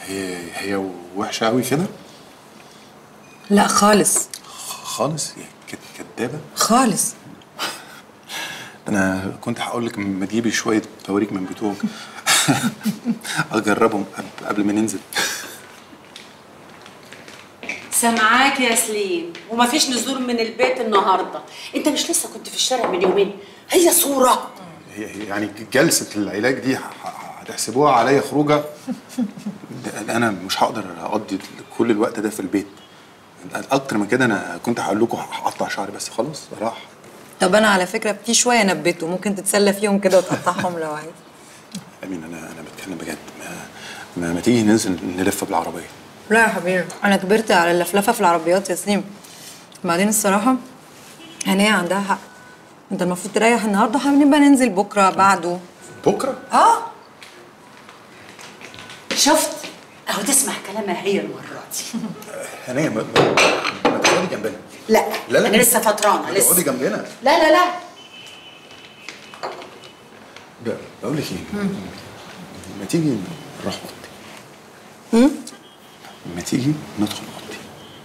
هي هي وحشه قوي كده لا خالص خالص هي كد- كدابه خالص انا كنت هقول لك ما تجيبي شويه بوريك من بتوعك اجربهم قبل- قبل ما ننزل سامعاك يا سليم ومفيش نزول من البيت النهارده انت مش لسه كنت في الشارع من يومين هي صوره هي هي يعني جلسه العلاج دي ه- ه- هتحسبوها عليا خروجه ده انا مش هقدر اقضي كل الوقت ده في البيت اكتر من كده انا كنت هقول لكم هقطع شعري بس خلاص راح طب انا على فكره في شويه نبته ممكن تتسلى فيهم كده وتقطعهم لو عايز امين انا انا بتكلم بجد ما, ما, ما تيجي ننزل نلف بالعربيه لا يا حبيبي انا كبرت على اللفلفه في العربيات يا سليم بعدين الصراحه هنية عندها حق انت المفروض تريح النهارده هنبقى ننزل بكره بعده بكره اه شفت اهو تسمع كلامها هي المره دي هنية ما, ما, ما تقعدي جنبنا لا لا، لا. انا لسه فترانه تقعدي لسه جنبنا لا لا لا ب- بقول لك ايه ما تيجي نروح اوضتي ما تيجي ندخل اوضتي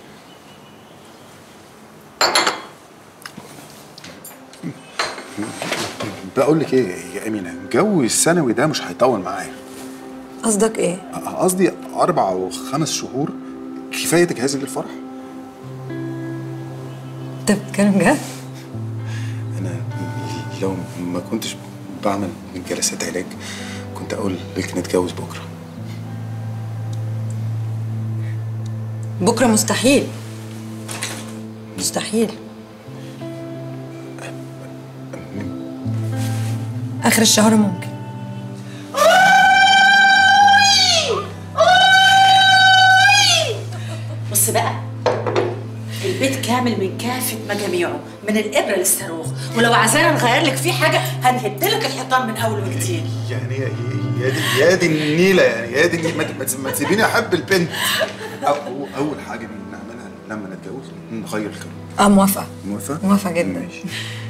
بقول لك ايه يا امينه الجو الثانوي ده مش هيطول معايا قصدك ايه قصدي اربع او خمس شهور كفايه تجهيزي للفرح انت بتتكلم جد انا لو ما كنتش بعمل جلسات علاج كنت اقول لك نتجوز بكره بكره مستحيل مستحيل اخر الشهر ممكن بص بقى البيت كامل من كافة مجاميعه من الإبرة للصاروخ ولو عايزانا نغير لك فيه حاجة هنهد لك الحيطان من أول وجديد يعني يا يا دي يا دي النيله يعني يا دي النيلة. ما ت- ما ت- ما تسيبيني احب البنت أو أو- اول حاجه نعملها لما نتجوز نغير الكلام اه موافقه موافقه موافقه جدا ماشي